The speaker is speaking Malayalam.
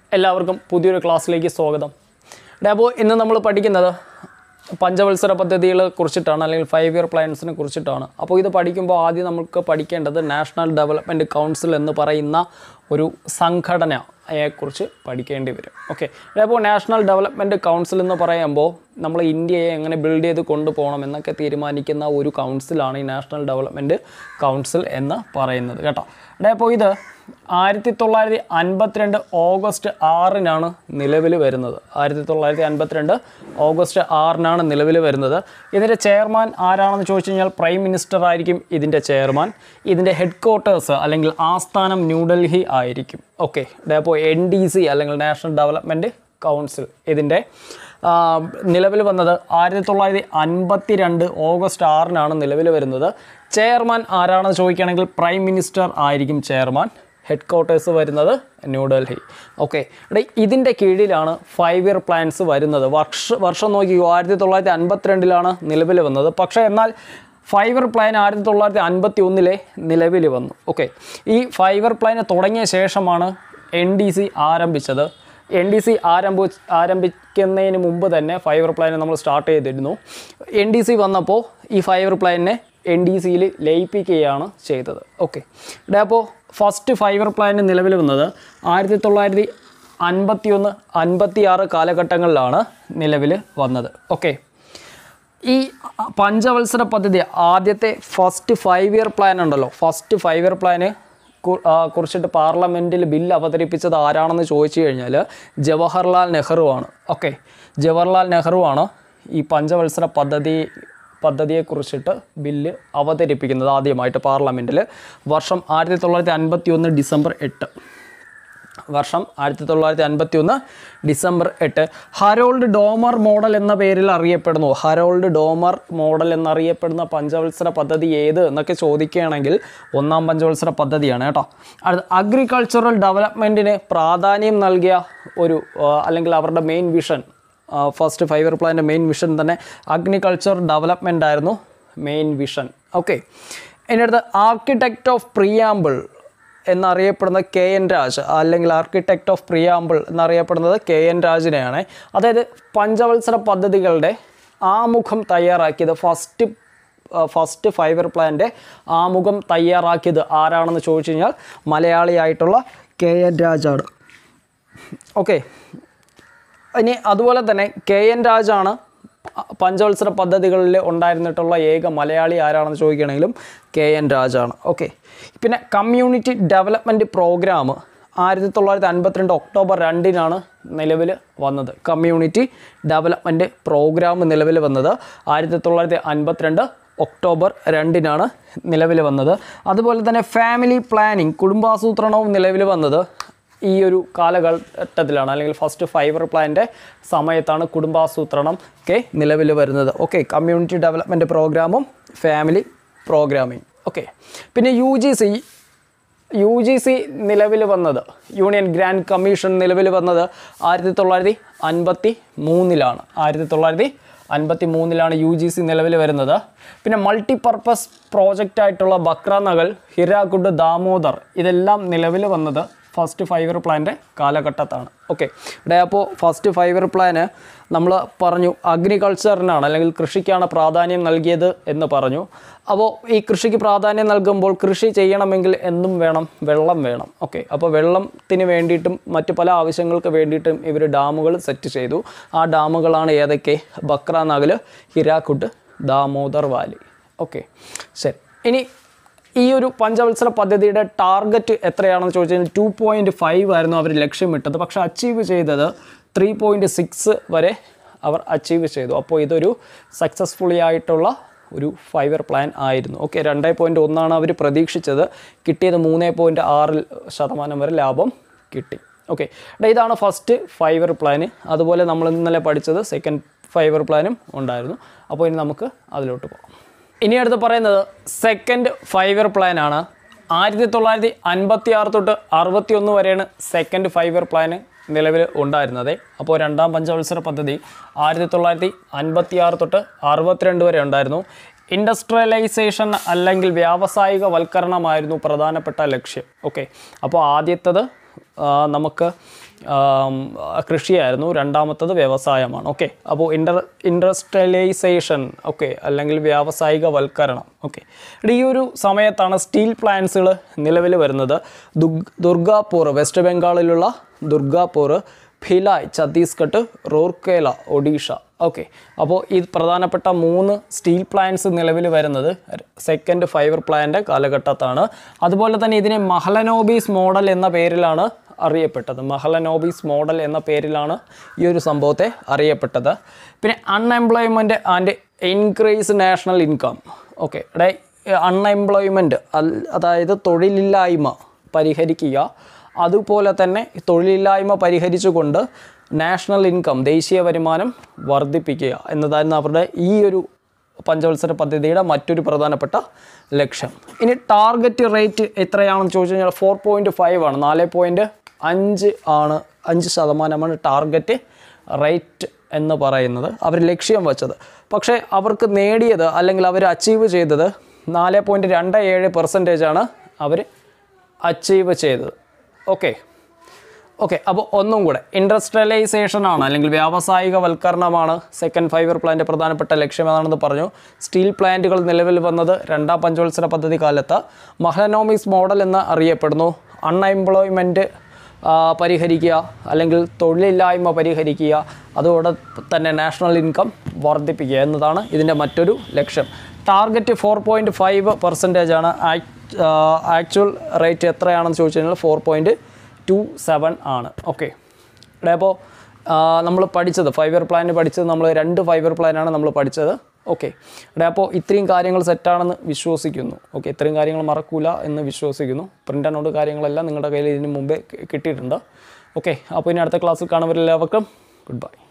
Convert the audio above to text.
എല്ലാവർക്കും പുതിയൊരു ക്ലാസ്സിലേക്ക് സ്വാഗതം ഡേ അപ്പോൾ ഇന്ന് നമ്മൾ പഠിക്കുന്നത് പഞ്ചവത്സര പദ്ധതികളെ കുറിച്ചിട്ടാണ് അല്ലെങ്കിൽ ഫൈവ് ഇയർ പ്ലാൻസിനെ കുറിച്ചിട്ടാണ് അപ്പോൾ ഇത് പഠിക്കുമ്പോൾ ആദ്യം നമുക്ക് പഠിക്കേണ്ടത് നാഷണൽ ഡെവലപ്മെൻറ്റ് കൗൺസിൽ എന്ന് പറയുന്ന ഒരു സംഘടനയെക്കുറിച്ച് പഠിക്കേണ്ടി വരും ഓക്കെ അപ്പോൾ നാഷണൽ ഡെവലപ്മെൻറ്റ് കൗൺസിൽ എന്ന് പറയുമ്പോൾ നമ്മൾ ഇന്ത്യയെ എങ്ങനെ ബിൽഡ് ചെയ്ത് കൊണ്ടുപോകണം എന്നൊക്കെ തീരുമാനിക്കുന്ന ഒരു കൗൺസിലാണ് ഈ നാഷണൽ ഡെവലപ്മെൻറ്റ് കൗൺസിൽ എന്ന് പറയുന്നത് കേട്ടോ ഡേ അപ്പോൾ ഇത് ആയിരത്തി തൊള്ളായിരത്തി അൻപത്തിരണ്ട് ഓഗസ്റ്റ് ആറിനാണ് നിലവിൽ വരുന്നത് ആയിരത്തി തൊള്ളായിരത്തി അൻപത്തിരണ്ട് ഓഗസ്റ്റ് ആറിനാണ് നിലവിൽ വരുന്നത് ഇതിൻ്റെ ചെയർമാൻ ആരാണെന്ന് ചോദിച്ചു കഴിഞ്ഞാൽ പ്രൈം മിനിസ്റ്റർ ആയിരിക്കും ഇതിൻ്റെ ചെയർമാൻ ഇതിൻ്റെ ഹെഡ് ക്വാർട്ടേഴ്സ് അല്ലെങ്കിൽ ആസ്ഥാനം ന്യൂഡൽഹി ആയിരിക്കും ഓക്കെ അപ്പോൾ എൻ ഡി സി അല്ലെങ്കിൽ നാഷണൽ ഡെവലപ്മെൻറ്റ് കൗൺസിൽ ഇതിൻ്റെ നിലവിൽ വന്നത് ആയിരത്തി തൊള്ളായിരത്തി അൻപത്തി രണ്ട് ഓഗസ്റ്റ് ആറിനാണ് നിലവിൽ വരുന്നത് ചെയർമാൻ ആരാണെന്ന് ചോദിക്കുകയാണെങ്കിൽ പ്രൈം മിനിസ്റ്റർ ആയിരിക്കും ചെയർമാൻ ഹെഡ് ക്വാർട്ടേഴ്സ് വരുന്നത് ന്യൂഡൽഹി ഓക്കെ ഇവിടെ ഇതിൻ്റെ കീഴിലാണ് ഫൈവ് ഇയർ പ്ലാൻസ് വരുന്നത് വർഷ വർഷം നോക്കിയോ ആയിരത്തി തൊള്ളായിരത്തി അൻപത്തിരണ്ടിലാണ് നിലവിൽ വന്നത് പക്ഷേ എന്നാൽ ഫൈവർ പ്ലാൻ ആയിരത്തി തൊള്ളായിരത്തി അൻപത്തി ഒന്നിലെ നിലവിൽ വന്നു ഓക്കെ ഈ ഫൈവർ പ്ലാൻ തുടങ്ങിയ ശേഷമാണ് എൻ ഡി സി ആരംഭിച്ചത് എൻ ഡി സി ആരംഭ ആരംഭിക്കുന്നതിന് മുമ്പ് തന്നെ ഫൈവർ പ്ലാൻ നമ്മൾ സ്റ്റാർട്ട് ചെയ്തിരുന്നു എൻ ഡി സി വന്നപ്പോൾ ഈ ഫൈവർ പ്ലാനിനെ എൻ ഡി സിയിൽ ലയിപ്പിക്കുകയാണ് ചെയ്തത് ഓക്കെ ഇവിടെ അപ്പോൾ ഫസ്റ്റ് ഫൈവർ പ്ലാൻ നിലവിൽ വന്നത് ആയിരത്തി തൊള്ളായിരത്തി അൻപത്തി ഒന്ന് അൻപത്തി ആറ് കാലഘട്ടങ്ങളിലാണ് നിലവിൽ വന്നത് ഓക്കെ ഈ പഞ്ചവത്സര പദ്ധതി ആദ്യത്തെ ഫസ്റ്റ് ഫൈവ് ഇയർ പ്ലാൻ ഉണ്ടല്ലോ ഫസ്റ്റ് ഫൈവ് ഇയർ പ്ലാന് കുറിച്ചിട്ട് പാർലമെൻറ്റിൽ ബില്ല് അവതരിപ്പിച്ചത് ആരാണെന്ന് ചോദിച്ചു കഴിഞ്ഞാൽ ജവഹർലാൽ നെഹ്റു ആണ് ഓക്കെ ജവഹർലാൽ നെഹ്റു ആണ് ഈ പഞ്ചവത്സര പദ്ധതി പദ്ധതിയെക്കുറിച്ചിട്ട് ബില്ല് അവതരിപ്പിക്കുന്നത് ആദ്യമായിട്ട് പാർലമെൻറ്റിൽ വർഷം ആയിരത്തി തൊള്ളായിരത്തി അൻപത്തി ഒന്ന് ഡിസംബർ എട്ട് വർഷം ആയിരത്തി തൊള്ളായിരത്തി അൻപത്തി ഒന്ന് ഡിസംബർ എട്ട് ഹരോൾഡ് ഡോമർ മോഡൽ എന്ന പേരിൽ അറിയപ്പെടുന്നു ഹരോൾഡ് ഡോമർ മോഡൽ എന്നറിയപ്പെടുന്ന പഞ്ചവത്സര പദ്ധതി ഏത് എന്നൊക്കെ ചോദിക്കുകയാണെങ്കിൽ ഒന്നാം പഞ്ചവത്സര പദ്ധതിയാണ് കേട്ടോ അടുത്ത അഗ്രികൾച്ചറൽ ഡെവലപ്മെൻറ്റിന് പ്രാധാന്യം നൽകിയ ഒരു ആ, അല്ലെങ്കിൽ അവരുടെ മെയിൻ വിഷൻ ഫസ്റ്റ് ഫൈവർ പ്ലാൻ്റെ മെയിൻ വിഷൻ തന്നെ അഗ്രികൾച്ചർ ഡെവലപ്മെൻ്റ് ആയിരുന്നു മെയിൻ വിഷൻ ഓക്കെ ഇനി അടുത്ത് ആർക്കിടെക്റ്റ് ഓഫ് പ്രിയാമ്പിൾ എന്നറിയപ്പെടുന്ന കെ എൻ രാജ് അല്ലെങ്കിൽ ആർക്കിടെക്റ്റ് ഓഫ് പ്രിയാമ്പിൾ എന്നറിയപ്പെടുന്നത് കെ എൻ രാജിനെയാണ് അതായത് പഞ്ചവത്സര പദ്ധതികളുടെ ആമുഖം തയ്യാറാക്കിയത് ഫസ്റ്റ് ഫസ്റ്റ് ഫൈബർ പ്ലാൻ്റെ ആമുഖം തയ്യാറാക്കിയത് ആരാണെന്ന് ചോദിച്ചു കഴിഞ്ഞാൽ മലയാളിയായിട്ടുള്ള കെ എൻ രാജാണ് ഓക്കെ ഇനി അതുപോലെ തന്നെ കെ എൻ രാജാണ് പഞ്ചവത്സര പദ്ധതികളിൽ ഉണ്ടായിരുന്നിട്ടുള്ള ഏക മലയാളി ആരാണെന്ന് ചോദിക്കുകയാണെങ്കിലും കെ എൻ രാജാണ് ഓക്കെ പിന്നെ കമ്മ്യൂണിറ്റി ഡെവലപ്മെൻറ്റ് പ്രോഗ്രാം ആയിരത്തി തൊള്ളായിരത്തി അൻപത്തിരണ്ട് ഒക്ടോബർ രണ്ടിനാണ് നിലവിൽ വന്നത് കമ്മ്യൂണിറ്റി ഡെവലപ്മെൻറ്റ് പ്രോഗ്രാം നിലവിൽ വന്നത് ആയിരത്തി തൊള്ളായിരത്തി അൻപത്തിരണ്ട് ഒക്ടോബർ രണ്ടിനാണ് നിലവിൽ വന്നത് അതുപോലെ തന്നെ ഫാമിലി പ്ലാനിങ് കുടുംബാസൂത്രണവും നിലവിൽ വന്നത് ഈ ഒരു കാലഘട്ടത്തിലാണ് അല്ലെങ്കിൽ ഫസ്റ്റ് ഫൈവർ പ്ലാൻ്റെ സമയത്താണ് കുടുംബാസൂത്രണം ഒക്കെ നിലവിൽ വരുന്നത് ഓക്കെ കമ്മ്യൂണിറ്റി ഡെവലപ്മെൻറ്റ് പ്രോഗ്രാമും ഫാമിലി പ്രോഗ്രാമിങ് ഓക്കെ പിന്നെ U G C U G C നിലവിൽ വന്നത് യൂണിയൻ ഗ്രാൻഡ് കമ്മീഷൻ നിലവിൽ വന്നത് ആയിരത്തി തൊള്ളായിരത്തി അൻപത്തി മൂന്നിലാണ് ആയിരത്തി തൊള്ളായിരത്തി അൻപത്തി മൂന്നിലാണ് യു ജി സി നിലവിൽ വരുന്നത് പിന്നെ മൾട്ടിപർപ്പസ് പ്രോജക്റ്റ് ആയിട്ടുള്ള ബക്ര നഗൽ ഹിരാകുഡ് ദാമോദർ ഇതെല്ലാം നിലവിൽ വന്നത് ഫസ്റ്റ് ഫൈവർ പ്ലാൻ്റെ കാലഘട്ടത്താണ് ഓക്കെ ഇവിടെ അപ്പോൾ ഫസ്റ്റ് ഫൈവർ പ്ലാന് നമ്മൾ പറഞ്ഞു അഗ്രികൾച്ചറിനാണ് അല്ലെങ്കിൽ കൃഷിക്കാണ് പ്രാധാന്യം നൽകിയത് എന്ന് പറഞ്ഞു അപ്പോൾ ഈ കൃഷിക്ക് പ്രാധാന്യം നൽകുമ്പോൾ കൃഷി ചെയ്യണമെങ്കിൽ എന്തും വേണം വെള്ളം വേണം ഓക്കെ അപ്പോൾ വെള്ളത്തിന് വേണ്ടിയിട്ടും മറ്റു പല ആവശ്യങ്ങൾക്ക് വേണ്ടിയിട്ടും ഇവർ ഡാമുകൾ സെറ്റ് ചെയ്തു ആ ഡാമുകളാണ് ഏതൊക്കെ ബക്ര നഗൽ ഹിരാക്കുഡ് ദാമോദർ വാലി ഓക്കെ ശരി ഇനി ഈ ഒരു പഞ്ചവത്സര പദ്ധതിയുടെ ടാർഗറ്റ് എത്രയാണെന്ന് ചോദിച്ചു കഴിഞ്ഞാൽ ടു പോയിൻറ്റ് ഫൈവ് ആയിരുന്നു അവർ ലക്ഷ്യമിട്ടത് പക്ഷേ അച്ചീവ് ചെയ്തത് ത്രീ പോയിൻറ്റ് സിക്സ് വരെ അവർ അച്ചീവ് ചെയ്തു അപ്പോൾ ഇതൊരു സക്സസ്ഫുള്ളി ആയിട്ടുള്ള ഒരു ഫൈവർ പ്ലാൻ ആയിരുന്നു ഓക്കെ രണ്ടേ പോയിൻറ്റ് ഒന്നാണ് അവർ പ്രതീക്ഷിച്ചത് കിട്ടിയത് മൂന്ന് പോയിൻറ്റ് ആറ് ശതമാനം വരെ ലാഭം കിട്ടി ഓക്കെ ഇതാണ് ഫസ്റ്റ് ഫൈവർ പ്ലാന് അതുപോലെ നമ്മൾ ഇന്നലെ പഠിച്ചത് സെക്കൻഡ് ഫൈവർ പ്ലാനും ഉണ്ടായിരുന്നു അപ്പോൾ ഇനി നമുക്ക് അതിലോട്ട് പോകാം ഇനി അടുത്ത് പറയുന്നത് സെക്കൻഡ് ഫൈവ് ഇയർ പ്ലാൻ ആണ് ആയിരത്തി തൊള്ളായിരത്തി അൻപത്തി ആറ് തൊട്ട് അറുപത്തി ഒന്ന് വരെയാണ് സെക്കൻഡ് ഫൈവ് ഇയർ പ്ലാന് നിലവിൽ ഉണ്ടായിരുന്നത് അപ്പോൾ രണ്ടാം പഞ്ചവത്സര പദ്ധതി ആയിരത്തി തൊള്ളായിരത്തി അൻപത്തി ആറ് തൊട്ട് അറുപത്തിരണ്ട് വരെ ഉണ്ടായിരുന്നു ഇൻഡസ്ട്രിയലൈസേഷൻ അല്ലെങ്കിൽ വ്യാവസായിക വൽക്കരണമായിരുന്നു പ്രധാനപ്പെട്ട ലക്ഷ്യം ഓക്കെ അപ്പോൾ ആദ്യത്തത് ആ, നമുക്ക് ആം, കൃഷിയായിരുന്നു രണ്ടാമത്തത് വ്യവസായമാണ് ഓക്കെ അപ്പോൾ ഇൻഡർ ഇൻഡസ്ട്രിയലൈസേഷൻ ഓക്കെ അല്ലെങ്കിൽ വ്യാവസായികവൽക്കരണം ഓക്കെ ഈ ഒരു സമയത്താണ് സ്റ്റീൽ പ്ലാന്റ്സുകൾ നിലവിൽ വരുന്നത് ദുഗ് ദുർഗാപൂർ വെസ്റ്റ് ബംഗാളിലുള്ള ദുർഗാപൂർ ഭിലായ് ഛത്തീസ്ഗഡ് റൂർക്കേല ഒഡീഷ ഓക്കെ അപ്പോൾ ഈ പ്രധാനപ്പെട്ട മൂന്ന് സ്റ്റീൽ പ്ലാന്റ്സ് നിലവിൽ വരുന്നത് സെക്കൻഡ് ഫൈബർ പ്ലാന്റ് കാലഘട്ടത്താണ് അതുപോലെ തന്നെ ഇതിനെ മഹലനോബീസ് മോഡൽ എന്ന പേരിലാണ് അറിയപ്പെട്ടത് മഹലനോബീസ് മോഡൽ എന്ന പേരിലാണ് ഈ ഒരു സംഭവത്തെ അറിയപ്പെട്ടത് പിന്നെ unemployment and increase national income okay ഇവിടെ അൺഎംപ്ലോയ്മെൻറ്റ് അതായത് തൊഴിലില്ലായ്മ പരിഹരിക്കുക അതുപോലെ തന്നെ തൊഴിലില്ലായ്മ പരിഹരിച്ചുകൊണ്ട് നാഷണൽ ഇൻകം ദേശീയ വരുമാനം വർദ്ധിപ്പിക്കുക എന്നതായിരുന്നു അവരുടെ ഈ ഒരു പഞ്ചവത്സര പദ്ധതിയുടെ മറ്റൊരു പ്രധാനപ്പെട്ട ലക്ഷ്യം ഇനി ടാർഗറ്റ് റേറ്റ് എത്രയാണെന്ന് ചോദിച്ചു കഴിഞ്ഞാൽ ഫോർ പോയിൻറ്റ് ഫൈവ് ആണ് നാല് പോയിൻറ്റ് അഞ്ച് ആണ് അഞ്ച് ശതമാനമാണ് ടാർഗറ്റ് റേറ്റ് എന്ന് പറയുന്നത് അവർ ലക്ഷ്യം വെച്ചത് പക്ഷേ അവർക്ക് നേടിയത് അല്ലെങ്കിൽ അവർ അച്ചീവ് ചെയ്തത് നാല് പോയിൻറ്റ് രണ്ട് ഏഴ് പെർസെൻറ്റേജ് ആണ് അവർ അച്ചീവ് ചെയ്തത് ഓക്കെ ഓക്കെ അപ്പോൾ ഒന്നും കൂടെ ഇൻഡസ്ട്രിയലൈസേഷൻ ആണ് അല്ലെങ്കിൽ വ്യാവസായികവൽക്കരണമാണ് സെക്കൻഡ് ഫൈബർ പ്ലാന്റ് പ്രധാനപ്പെട്ട ലക്ഷ്യം എന്നാണെന്ന് പറഞ്ഞു സ്റ്റീൽ പ്ലാന്റുകൾ നിലവിൽ വന്നത് രണ്ടാം പഞ്ചവത്സര പദ്ധതി കാലത്ത് മഹലനോമിക്സ് മോഡൽ എന്ന് അറിയപ്പെടുന്നു അൺഎംപ്ലോയ്മെൻറ്റ് പരിഹരിക്കുക അല്ലെങ്കിൽ തൊഴിലില്ലായ്മ പരിഹരിക്കുക അതോടെ തന്നെ നാഷണൽ ഇൻകം വർദ്ധിപ്പിക്കുക എന്നതാണ് ഇതിൻ്റെ മറ്റൊരു ലക്ഷ്യം target four point five percentage ആണ് ആക്ച്വൽ റേറ്റ് എത്രയാണെന്ന് ചോദിച്ചു കഴിഞ്ഞാൽ ഫോർ പോയിൻറ്റ് ടു സെവൻ ആണ് ഓക്കെ ഇവിടെ അപ്പോൾ നമ്മൾ പഠിച്ചത് ഫൈബർ പ്ലാൻ പഠിച്ചത് നമ്മൾ രണ്ട് ഫൈബർ പ്ലാനാണ് നമ്മൾ പഠിച്ചത് ഓക്കെ ഇവിടെ അപ്പോൾ ഇത്രയും കാര്യങ്ങൾ സെറ്റാണെന്ന് വിശ്വസിക്കുന്നു ഓക്കെ ഇത്രയും കാര്യങ്ങൾ മറക്കൂല എന്ന് വിശ്വസിക്കുന്നു പ്രിൻ്റ് നോട്ട് കാര്യങ്ങളെല്ലാം നിങ്ങളുടെ കയ്യിൽ ഇതിന് മുമ്പേ കി- കിട്ടിയിട്ടുണ്ട് ഓക്കെ അപ്പോൾ ഇനി അടുത്ത ക്ലാസ്സിൽ കാണുന്നവരെല്ലാവർക്കും ഗുഡ് ബൈ